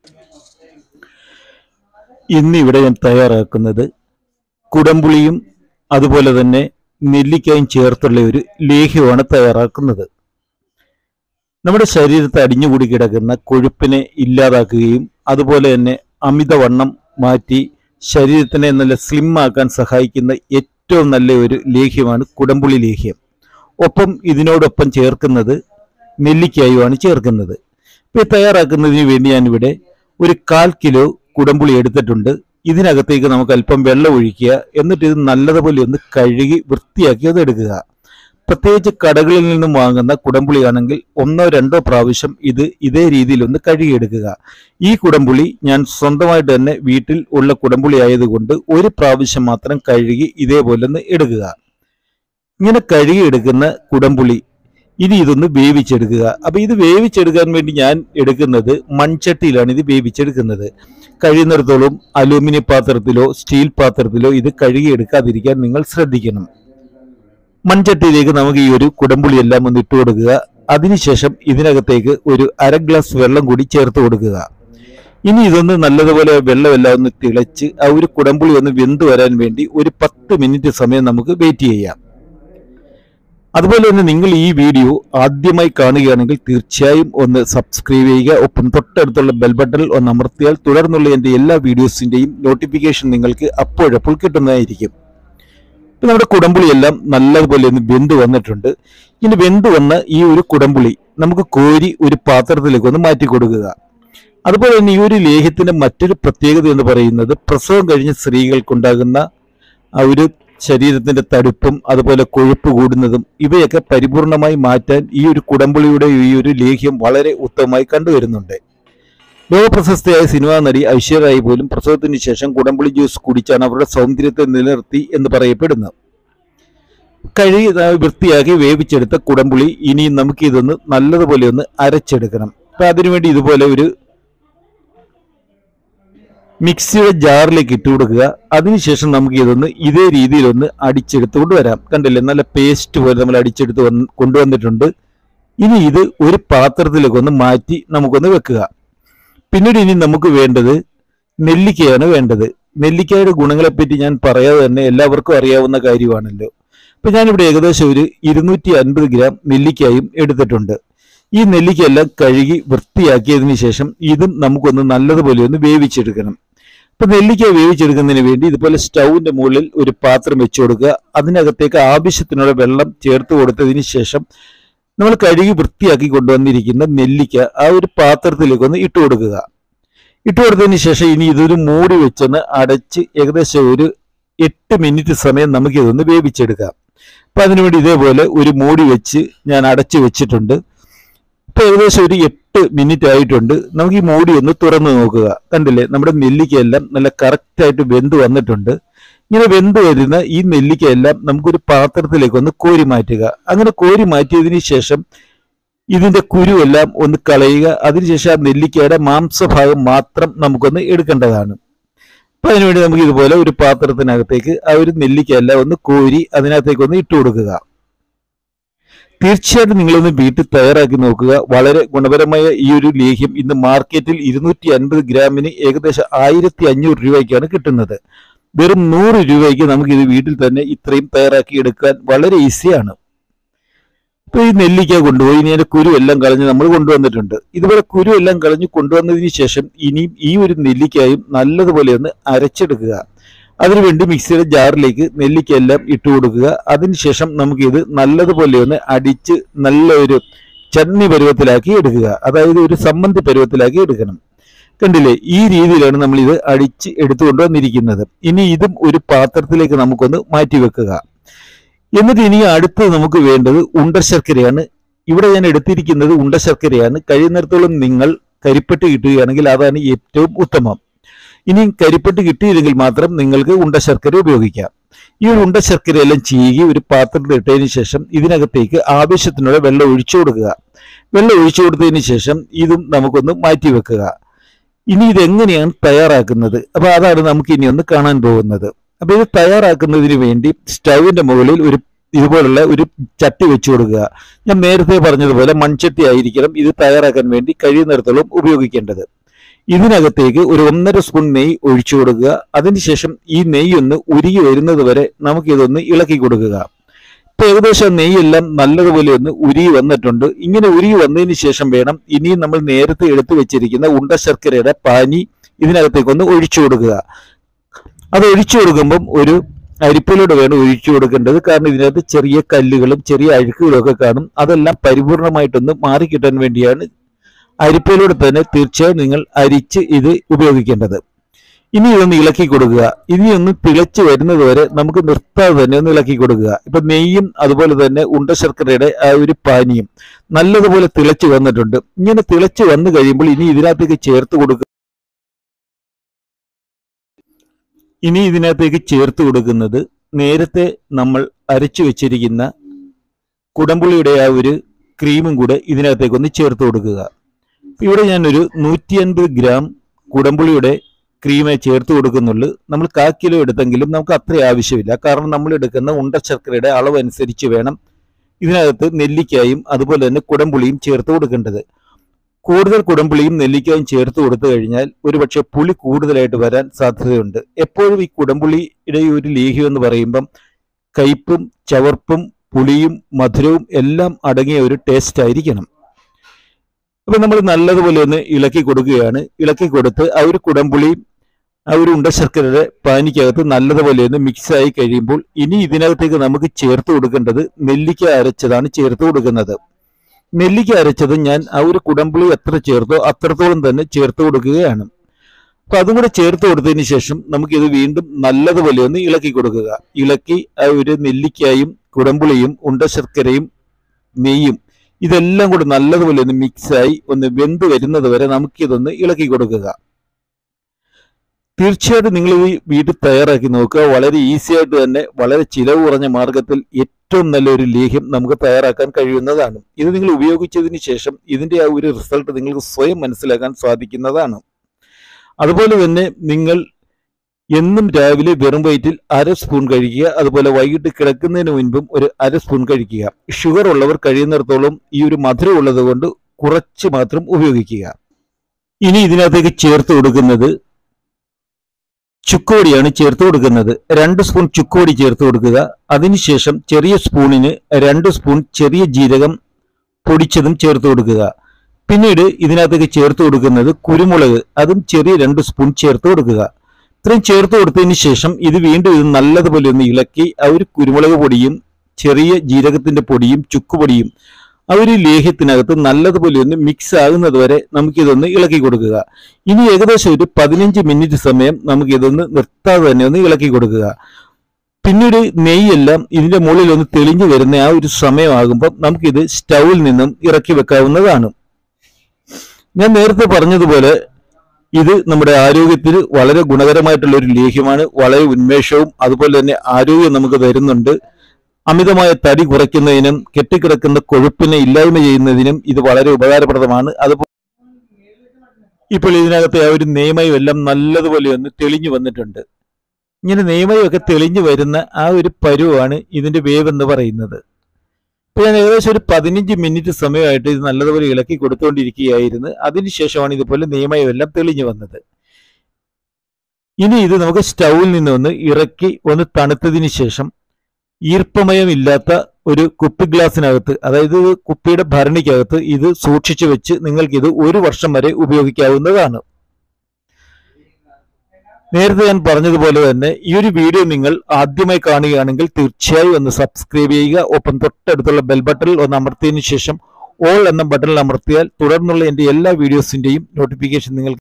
ഇന്ന് ഇവിടെ ഞാൻ തയ്യാറാക്കുന്നത് കുടംപുളിയും അതുപോലെ തന്നെ നെല്ലിക്കായും ചേർത്തുള്ള ഒരു ലേഹ്യമാണ് തയ്യാറാക്കുന്നത് നമ്മുടെ ശരീരത്തെ അടിഞ്ഞുകൂടി കിടക്കുന്ന കൊഴുപ്പിനെ ഇല്ലാതാക്കുകയും അതുപോലെ തന്നെ അമിതവണ്ണം മാറ്റി ശരീരത്തിനെ നല്ല സ്ലിം ആക്കാൻ സഹായിക്കുന്ന ഏറ്റവും നല്ല ഒരു ലേഹ്യമാണ് കുടംപുളി ലേഹ്യം ഒപ്പം ഇതിനോടൊപ്പം ചേർക്കുന്നത് നെല്ലിക്കായുമാണ് ചേർക്കുന്നത് ഇപ്പോൾ തയ്യാറാക്കുന്നതിന് വേണ്ടി ഞാനിവിടെ ഒരു കാൽ കിലോ കുടംപുളി എടുത്തിട്ടുണ്ട് ഇതിനകത്തേക്ക് നമുക്ക് അല്പം വെള്ളം ഒഴിക്കുക എന്നിട്ട് ഇത് നല്ലതുപോലെ ഒന്ന് കഴുകി വൃത്തിയാക്കി അത് എടുക്കുക പ്രത്യേകിച്ച് കടകളിൽ നിന്നും വാങ്ങുന്ന കുടംപുളിയാണെങ്കിൽ ഒന്നോ രണ്ടോ പ്രാവശ്യം ഇത് ഇതേ രീതിയിൽ ഒന്ന് കഴുകിയെടുക്കുക ഈ കുടംപുളി ഞാൻ സ്വന്തമായിട്ട് തന്നെ വീട്ടിൽ ഉള്ള കുടംപുളി ആയതുകൊണ്ട് ഒരു പ്രാവശ്യം മാത്രം കഴുകി ഇതേപോലെ ഒന്ന് എടുക്കുക ഇങ്ങനെ കഴുകിയെടുക്കുന്ന കുടംപുളി ഇനി ഇതൊന്ന് വേവിച്ചെടുക്കുക അപ്പൊ ഇത് വേവിച്ചെടുക്കാൻ വേണ്ടി ഞാൻ എടുക്കുന്നത് മൺചട്ടിയിലാണ് ഇത് വേവിച്ചെടുക്കുന്നത് കഴിയുന്നിടത്തോളം അലൂമിനിയം പാത്രത്തിലോ സ്റ്റീൽ പാത്രത്തിലോ ഇത് കഴുകിയെടുക്കാതിരിക്കാൻ നിങ്ങൾ ശ്രദ്ധിക്കണം മൺചട്ടിയിലേക്ക് നമുക്ക് ഈ ഒരു കുടംപുളി എല്ലാം ഒന്ന് ഇട്ട് കൊടുക്കുക അതിനുശേഷം ഇതിനകത്തേക്ക് ഒരു അര ഗ്ലാസ് വെള്ളം കൂടി ചേർത്ത് കൊടുക്കുക ഇനി ഇതൊന്ന് നല്ലതുപോലെ വെള്ളമെല്ലാം ഒന്ന് തിളച്ച് ആ ഒരു കുടംപുളി ഒന്ന് വെന്ത് വരാൻ വേണ്ടി ഒരു പത്ത് മിനിറ്റ് സമയം നമുക്ക് വെയിറ്റ് ചെയ്യാം അതുപോലെ തന്നെ നിങ്ങൾ ഈ വീഡിയോ ആദ്യമായി കാണുകയാണെങ്കിൽ തീർച്ചയായും ഒന്ന് സബ്സ്ക്രൈബ് ചെയ്യുക ഒപ്പം തൊട്ടടുത്തുള്ള ബെൽ ബട്ടണിൽ ഒന്ന് അമർത്തിയാൽ തുടർന്നുള്ള എൻ്റെ എല്ലാ വീഡിയോസിൻ്റെയും നോട്ടിഫിക്കേഷൻ നിങ്ങൾക്ക് അപ്പോഴപ്പോൾ കിട്ടുന്നതായിരിക്കും ഇപ്പം നമ്മുടെ കുടംപുളിയെല്ലാം നല്ലതുപോലെ ഒന്ന് വെന്ത് വന്നിട്ടുണ്ട് ഇനി വെന്ത് വന്ന ഈ ഒരു കുടംപുളി നമുക്ക് കോരി ഒരു പാത്രത്തിലേക്ക് ഒന്ന് മാറ്റി കൊടുക്കുക അതുപോലെ തന്നെ ഈ ഒരു ലേഹ്യത്തിന്റെ മറ്റൊരു പ്രത്യേകത എന്ന് പറയുന്നത് പ്രസവം കഴിഞ്ഞ സ്ത്രീകൾക്കുണ്ടാകുന്ന ആ ഒരു ശരീരത്തിന്റെ തടുപ്പും അതുപോലെ കൊഴുപ്പ് കൂടുന്നതും ഇവയൊക്കെ പരിപൂർണമായി മാറ്റാൻ ഈ ഒരു കുടംപുളിയുടെ ഈ ഒരു ലേഹ്യം വളരെ ഉത്തമമായി കണ്ടുവരുന്നുണ്ട് ലോകപ്രശസ്തയായ സിനിമാ നടി ഐശ്വര്യ റായി പോലും പ്രസവത്തിന് ശേഷം കുടംപുളി ജ്യൂസ് കുടിച്ചാണ് അവരുടെ സൗന്ദര്യത്തെ നിലനിർത്തി എന്ന് പറയപ്പെടുന്നത് കഴുകി ആ, വൃത്തിയാക്കി വേവിച്ചെടുത്ത കുടംപുളി ഇനിയും നമുക്ക് ഇതൊന്ന് നല്ലതുപോലെ ഒന്ന് അരച്ചെടുക്കണം അപ്പൊ അതിനുവേണ്ടി ഇതുപോലെ ഒരു മിക്സിയുടെ ജാറിലേക്ക് ഇട്ട് കൊടുക്കുക അതിനുശേഷം നമുക്ക് ഇതൊന്ന് ഇതേ രീതിയിലൊന്ന് അടിച്ചെടുത്തുകൊണ്ട് വരാം കണ്ടില്ലേ നല്ല പേസ്റ്റ് പോലെ നമ്മൾ അടിച്ചെടുത്ത് വന്ന് കൊണ്ടുവന്നിട്ടുണ്ട് ഇനി ഇത് ഒരു പാത്രത്തിലേക്ക് ഒന്ന് മാറ്റി നമുക്കൊന്ന് വെക്കുക പിന്നീട് ഇനി നമുക്ക് വേണ്ടത് നെല്ലിക്കയാണ് വേണ്ടത് നെല്ലിക്കയുടെ ഗുണങ്ങളെപ്പറ്റി ഞാൻ പറയാതെ തന്നെ എല്ലാവർക്കും അറിയാവുന്ന കാര്യമാണല്ലോ ഇപ്പൊ ഞാനിവിടെ ഏകദേശം ഒരു ഇരുന്നൂറ്റി അൻപത് ഗ്രാം നെല്ലിക്കായും എടുത്തിട്ടുണ്ട് ഈ നെല്ലിക്കയെല്ലാം കഴുകി വൃത്തിയാക്കിയതിന് ശേഷം ഇതും നമുക്കൊന്ന് നല്ലതുപോലെ ഒന്ന് വേവിച്ചെടുക്കണം ഇപ്പൊ നെല്ലിക്ക വേവിച്ചെടുക്കുന്നതിന് വേണ്ടി ഇതുപോലെ സ്റ്റൗവിന്റെ മുകളിൽ ഒരു പാത്രം വെച്ചു കൊടുക്കുക അതിനകത്തേക്ക് ആവശ്യത്തിനുള്ള വെള്ളം ചേർത്ത് കൊടുത്തതിന് ശേഷം നമ്മൾ കഴുകി വൃത്തിയാക്കി കൊണ്ടുവന്നിരിക്കുന്ന നെല്ലിക്ക ആ ഒരു പാത്രത്തിലേക്ക് ഒന്ന് ഇട്ട് കൊടുക്കുക ഇട്ട് കൊടുത്തതിന് ശേഷം ഇനി ഇതൊരു മൂടി വെച്ചൊന്ന് അടച്ച് ഏകദേശം ഒരു എട്ട് മിനിറ്റ് സമയം നമുക്ക് ഇതൊന്ന് വേവിച്ചെടുക്കാം അപ്പൊ അതിനുവേണ്ടി ഇതേപോലെ ഒരു മൂടി വെച്ച് ഞാൻ അടച്ചു വെച്ചിട്ടുണ്ട് ഇപ്പൊ ഏകദേശം ഒരു എട്ട് മിനിറ്റ് ആയിട്ടുണ്ട് നമുക്ക് ഈ മൂടി ഒന്ന് തുറന്നു നോക്കുക കണ്ടില്ലേ നമ്മുടെ നെല്ലിക്കയെല്ലാം നല്ല കറക്റ്റ് ആയിട്ട് വെന്ത് വന്നിട്ടുണ്ട് ഇങ്ങനെ വെന്ത് വരുന്ന ഈ നെല്ലിക്കയെല്ലാം നമുക്കൊരു പാത്രത്തിലേക്ക് ഒന്ന് കോരി മാറ്റുക അങ്ങനെ കോരി മാറ്റിയതിന് ശേഷം ഇതിന്റെ കുരുവെല്ലാം ഒന്ന് കളയുക അതിനുശേഷം ആ നെല്ലിക്കയുടെ മാംസഭാഗം മാത്രം നമുക്കൊന്ന് എടുക്കേണ്ടതാണ് അപ്പൊ അതിനുവേണ്ടി നമുക്ക് ഇതുപോലെ ഒരു പാത്രത്തിനകത്തേക്ക് ആ ഒരു നെല്ലിക്കയെല്ലാം ഒന്ന് കോരി അതിനകത്തേക്ക് ഒന്ന് ഇട്ട് കൊടുക്കുക തീർച്ചയായിട്ടും നിങ്ങളൊന്ന് വീട്ടിൽ തയ്യാറാക്കി നോക്കുക വളരെ ഗുണപരമായ ഈ ഒരു ലേഹ്യം ഇന്ന് മാർക്കറ്റിൽ ഇരുന്നൂറ്റി അൻപത് ഗ്രാമിന് ഏകദേശം ആയിരത്തി അഞ്ഞൂറ് രൂപയ്ക്കാണ് കിട്ടുന്നത് വെറും നൂറ് രൂപയ്ക്ക് നമുക്ക് ഇത് വീട്ടിൽ തന്നെ ഇത്രയും തയ്യാറാക്കി എടുക്കാൻ വളരെ ഈസിയാണ് ഇപ്പൊ ഈ നെല്ലിക്ക കൊണ്ടുപോയി ഇനി അതിന്റെ കുരു എല്ലാം കളഞ്ഞ് നമ്മൾ കൊണ്ടുവന്നിട്ടുണ്ട് ഇതുപോലെ കുരു എല്ലാം കളഞ്ഞ് കൊണ്ടുവന്നതിന് ശേഷം ഇനിയും ഈ ഒരു നെല്ലിക്കായും നല്ലതുപോലെ ഒന്ന് അരച്ചെടുക്കുക അതിനുവേണ്ടി മിക്സിയുടെ ജാറിലേക്ക് നെല്ലിക്ക എല്ലാം ഇട്ട് കൊടുക്കുക അതിനുശേഷം നമുക്ക് ഇത് നല്ലതുപോലെ ഒന്ന് അടിച്ച് നല്ല ഒരു ചട്നി പരുവത്തിലാക്കി എടുക്കുക അതായത് ഒരു സമ്മന്തി പരുവത്തിലാക്കി എടുക്കണം കണ്ടില്ലേ ഈ രീതിയിലാണ് നമ്മൾ ഇത് അടിച്ച് എടുത്തുകൊണ്ട് വന്നിരിക്കുന്നത് ഇനി ഇതും ഒരു പാത്രത്തിലേക്ക് നമുക്കൊന്ന് മാറ്റി വെക്കുക എന്നിട്ട് ഇനി അടുത്ത് നമുക്ക് വേണ്ടത് ഉണ്ടശർക്കരയാണ് ഇവിടെ ഞാൻ എടുത്തിരിക്കുന്നത് ഉണ്ടശർക്കരയാണ് കഴിയുന്നിടത്തോളം നിങ്ങൾ കരിപ്പെട്ട് കിട്ടുകയാണെങ്കിൽ അതാണ് ഏറ്റവും ഉത്തമം ഇനി കരിപ്പെട്ട് കിട്ടിയില്ലെങ്കിൽ മാത്രം നിങ്ങൾക്ക് ഉണ്ടശർക്കര ഉപയോഗിക്കാം ഈ ഒരു ഉണ്ടശർക്കര എല്ലാം ചീകി ഒരു പാത്രത്തിൽ ഇട്ടതിന് ശേഷം ഇതിനകത്തേക്ക് ആവശ്യത്തിനുള്ള വെള്ളം ഒഴിച്ചു കൊടുക്കുക വെള്ളം ഒഴിച്ചു കൊടുത്തതിന് ശേഷം ഇതും നമുക്കൊന്ന് മാറ്റി വെക്കുക ഇനി ഇതെങ്ങനെയാണ് തയ്യാറാക്കുന്നത് അപ്പൊ അതാണ് നമുക്ക് ഇനി ഒന്ന് കാണാൻ പോകുന്നത് അപ്പൊ ഇത് തയ്യാറാക്കുന്നതിന് വേണ്ടി സ്റ്റൗവിന്റെ മുകളിൽ ഒരു ഇതുപോലുള്ള ഒരു ചട്ടി വെച്ചു കൊടുക്കുക ഞാൻ നേരത്തെ പറഞ്ഞതുപോലെ മൺചട്ടി ആയിരിക്കണം ഇത് തയ്യാറാക്കാൻ വേണ്ടി കഴിയുന്നിടത്തോളം ഉപയോഗിക്കേണ്ടത് ഇതിനകത്തേക്ക് ഒരു ഒന്നര സ്പൂൺ നെയ്യ് ഒഴിച്ചു കൊടുക്കുക അതിനുശേഷം ഈ നെയ്യ് ഒന്ന് ഉരുകി വരുന്നത് വരെ നമുക്ക് ഇതൊന്ന് ഇളക്കി കൊടുക്കുക ഇപ്പൊ ഏകദേശം നെയ്യെല്ലാം നല്ലതുപോലെ ഒന്ന് ഉരുകി വന്നിട്ടുണ്ട് ഇങ്ങനെ ഉരുകി വന്നതിന് ശേഷം വേണം ഇനിയും നമ്മൾ നേരത്തെ എടുത്തു വെച്ചിരിക്കുന്ന ഉണ്ട ശർക്കരയുടെ പാനി ഇതിനകത്തേക്ക് ഒന്ന് ഒഴിച്ചു കൊടുക്കുക അത് ഒഴിച്ചു കൊടുക്കുമ്പം ഒരു അരിപ്പിലൂടെ വേണം ഒഴിച്ചു കൊടുക്കേണ്ടത് കാരണം ഇതിനകത്ത് ചെറിയ കല്ലുകളും ചെറിയ അഴുക്കുകളും ഒക്കെ കാണും അതെല്ലാം പരിപൂർണമായിട്ടൊന്ന് മാറിക്കിട്ടാൻ വേണ്ടിയാണ് അരിപ്പയിലൂടെ തന്നെ തീർച്ചയായും നിങ്ങൾ അരിച്ച് ഇത് ഉപയോഗിക്കേണ്ടത് ഇനി ഇതൊന്ന് ഇളക്കി കൊടുക്കുക ഇനി ഒന്ന് തിളച്ച് വരുന്നത് വരെ നമുക്ക് നിർത്താതെ തന്നെ ഒന്ന് ഇളക്കി കൊടുക്കുക ഇപ്പൊ നെയ്യും അതുപോലെ തന്നെ ഉണ്ട ശർക്കരയുടെ ആ ഒരു പാനിയും നല്ലതുപോലെ തിളച്ച് വന്നിട്ടുണ്ട് ഇങ്ങനെ തിളച്ച് വന്നു കഴിയുമ്പോൾ ഇനി ഇതിനകത്തേക്ക് ചേർത്ത് കൊടുക്കുക ഇനി ഇതിനകത്തേക്ക് ചേർത്ത് കൊടുക്കുന്നത് നേരത്തെ നമ്മൾ അരച്ചു വെച്ചിരിക്കുന്ന കുടംപുളിയുടെ ആ ഒരു ക്രീമും കൂടെ ഇതിനകത്തേക്ക് ഒന്ന് ചേർത്ത് കൊടുക്കുക ഇവിടെ ഞാനൊരു നൂറ്റി അൻപത് ഗ്രാം കുടംപുളിയുടെ ക്രീമേ ചേർത്ത് കൊടുക്കുന്നുള്ളൂ നമ്മൾ കാ കിലോ എടുത്തെങ്കിലും നമുക്ക് അത്ര ആവശ്യമില്ല കാരണം നമ്മൾ എടുക്കുന്ന ഉണ്ട ശർക്കരയുടെ അളവ് അനുസരിച്ച് വേണം ഇതിനകത്ത് നെല്ലിക്കായും അതുപോലെ തന്നെ കുടംപുളിയും ചേർത്ത് കൊടുക്കേണ്ടത് കൂടുതൽ കുടംപുളിയും നെല്ലിക്കായും ചേർത്ത് കൊടുത്തു കഴിഞ്ഞാൽ ഒരുപക്ഷെ പുളി കൂടുതലായിട്ട് വരാൻ സാധ്യതയുണ്ട് എപ്പോഴും ഈ കുടംപുളിയുടെ ഈ ഒരു ലേഹ്യം എന്ന് പറയുമ്പം കയ്പും ചവർപ്പും പുളിയും മധുരവും എല്ലാം അടങ്ങിയ ഒരു ടേസ്റ്റ് ആയിരിക്കണം അപ്പൊ നമ്മൾ നല്ലതുപോലെ ഒന്ന് ഇളക്കി കൊടുക്കുകയാണ് ഇളക്കി കൊടുത്ത് ആ ഒരു കുടംപുളിയും ആ ഒരു ഉണ്ട ശർക്കരയുടെ പാനിക്കകത്ത് നല്ലതുപോലെ ഒന്ന് മിക്സ് ആയി കഴിയുമ്പോൾ ഇനി ഇതിനകത്തേക്ക് നമുക്ക് ചേർത്ത് കൊടുക്കേണ്ടത് നെല്ലിക്ക അരച്ചതാണ് ചേർത്ത് കൊടുക്കുന്നത് നെല്ലിക്ക അരച്ചത് ഞാൻ ആ ഒരു കുടംപുളി എത്ര ചേർത്തോ അത്രത്തോളം തന്നെ ചേർത്ത് കൊടുക്കുകയാണ് അപ്പൊ അതും കൂടെ ചേർത്ത് കൊടുത്തതിന് ശേഷം നമുക്ക് ഇത് വീണ്ടും നല്ലതുപോലെ ഒന്ന് ഇളക്കി കൊടുക്കുക ഇളക്കി ആ ഒരു നെല്ലിക്കായും കുടംപുളിയും ഉണ്ട ശർക്കരയും നെയ്യും ഇതെല്ലാം കൂടെ നല്ലതുപോലെ ഒന്ന് മിക്സായി ഒന്ന് വെന്ത് വരുന്നത് വരെ നമുക്കിതൊന്ന് ഇളക്കി കൊടുക്കുക തീർച്ചയായിട്ടും നിങ്ങൾ ഈ വീട്ടിൽ തയ്യാറാക്കി നോക്കുക വളരെ ഈസി ആയിട്ട് തന്നെ വളരെ ചിലവ് കുറഞ്ഞ മാർഗത്തിൽ ഏറ്റവും നല്ലൊരു ലേഹ്യം നമുക്ക് തയ്യാറാക്കാൻ കഴിയുന്നതാണ് ഇത് നിങ്ങൾ ഉപയോഗിച്ചതിന് ശേഷം ഇതിന്റെ ആ ഒരു റിസൾട്ട് നിങ്ങൾക്ക് സ്വയം മനസ്സിലാക്കാൻ സാധിക്കുന്നതാണ് അതുപോലെ തന്നെ നിങ്ങൾ എന്നും രാവിലെ വെറും വയറ്റിൽ അര സ്പൂൺ കഴിക്കുക അതുപോലെ വൈകിട്ട് കിടക്കുന്നതിന് മുൻപും ഒരു അര സ്പൂൺ കഴിക്കുക ഷുഗർ ഉള്ളവർ കഴിയുന്നിടത്തോളം ഈ ഒരു മധുരം ഉള്ളത് കൊണ്ട് കുറച്ച് മാത്രം ഉപയോഗിക്കുക ഇനി ഇതിനകത്തേക്ക് ചേർത്ത് കൊടുക്കുന്നത് ചുക്കുപൊടിയാണ് ചേർത്ത് കൊടുക്കുന്നത് രണ്ട് സ്പൂൺ ചുക്കുപൊടി ചേർത്ത് കൊടുക്കുക അതിനുശേഷം ചെറിയ സ്പൂണിന് രണ്ട് സ്പൂൺ ചെറിയ ജീരകം പൊടിച്ചതും ചേർത്ത് കൊടുക്കുക പിന്നീട് ഇതിനകത്തേക്ക് ചേർത്ത് കൊടുക്കുന്നത് കുരുമുളക് അതും ചെറിയ രണ്ട് സ്പൂൺ ചേർത്ത് കൊടുക്കുക ഇത്രയും ചേർത്ത് കൊടുത്തതിന് ശേഷം ഇത് വീണ്ടും ഇത് നല്ലതുപോലെ ഒന്ന് ഇളക്കി ആ ഒരു കുരുമുളക് പൊടിയും ചെറിയ ജീരകത്തിന്റെ പൊടിയും ചുക്കുപൊടിയും ആ ഒരു ലേഹ്യത്തിനകത്ത് നല്ലതുപോലെ ഒന്ന് മിക്സ് ആകുന്നത് വരെ നമുക്കിതൊന്ന് ഇളക്കി കൊടുക്കുക ഇനി ഏകദേശം ഒരു പതിനഞ്ച് മിനിറ്റ് സമയം നമുക്കിതൊന്ന് നിർത്താതെ തന്നെ ഒന്ന് ഇളക്കി കൊടുക്കുക പിന്നീട് നെയ്യെല്ലാം ഇതിന്റെ മുകളിൽ ഒന്ന് തെളിഞ്ഞു വരുന്ന ആ ഒരു സമയമാകുമ്പോൾ നമുക്കിത് സ്റ്റൗവിൽ നിന്നും ഇറക്കി വെക്കാവുന്നതാണ് ഞാൻ നേരത്തെ പറഞ്ഞതുപോലെ ഇത് നമ്മുടെ ആരോഗ്യത്തിന് വളരെ ഗുണകരമായിട്ടുള്ള ഒരു ലേഹ്യമാണ് വളരെ ഉന്മേഷവും അതുപോലെ തന്നെ ആരോഗ്യം നമുക്ക് തരുന്നുണ്ട് അമിതമായ തടി കുറയ്ക്കുന്നതിനും കെട്ടിക്കിടക്കുന്ന കൊഴുപ്പിനെ ഇല്ലായ്മ ചെയ്യുന്നതിനും ഇത് വളരെ ഉപകാരപ്രദമാണ് അതുപോലെ ഇപ്പോൾ ഇതിനകത്തെ ആ ഒരു നിയമയം എല്ലാം നല്ലതുപോലെ ഒന്ന് തെളിഞ്ഞു വന്നിട്ടുണ്ട് ഇങ്ങനെ നിയമയമൊക്കെ തെളിഞ്ഞു വരുന്ന ആ ഒരു പരുവാണ് ഇതിന്റെ വേവ് എന്ന് പറയുന്നത് ഇപ്പൊ ഞാൻ ഏകദേശം ഒരു പതിനഞ്ച് മിനിറ്റ് സമയമായിട്ട് ഇത് നല്ലതുപോലെ ഇളക്കി കൊടുത്തുകൊണ്ടിരിക്കുകയായിരുന്നു അതിനുശേഷമാണ് ഇതുപോലെ നിയമയം എല്ലാം തെളിഞ്ഞു വന്നത് ഇനി ഇത് നമുക്ക് സ്റ്റൗവിൽ നിന്ന് ഒന്ന് ഇറക്കി ഒന്ന് തണുത്തതിന് ശേഷം ഈർപ്പമയമില്ലാത്ത ഒരു കുപ്പി ഗ്ലാസ്സിനകത്ത് അതായത് കുപ്പിയുടെ ഭരണിക്കകത്ത് ഇത് സൂക്ഷിച്ചു വെച്ച് നിങ്ങൾക്ക് ഇത് ഒരു വർഷം വരെ ഉപയോഗിക്കാവുന്നതാണ് നേരത്തെ ഞാൻ പറഞ്ഞതുപോലെ തന്നെ ഈ ഒരു വീഡിയോ നിങ്ങൾ ആദ്യമായി കാണുകയാണെങ്കിൽ തീർച്ചയായും ഒന്ന് സബ്സ്ക്രൈബ് ചെയ്യുക ഒപ്പം തൊട്ടടുത്തുള്ള ബെൽ ബട്ടണിൽ ഒന്ന് അമർത്തിയതിനു ശേഷം ഓൾ എന്ന ബട്ടണിൽ അമർത്തിയാൽ തുടർന്നുള്ള എൻ്റെ എല്ലാ വീഡിയോസിന്റെയും നോട്ടിഫിക്കേഷൻ നിങ്ങൾക്ക്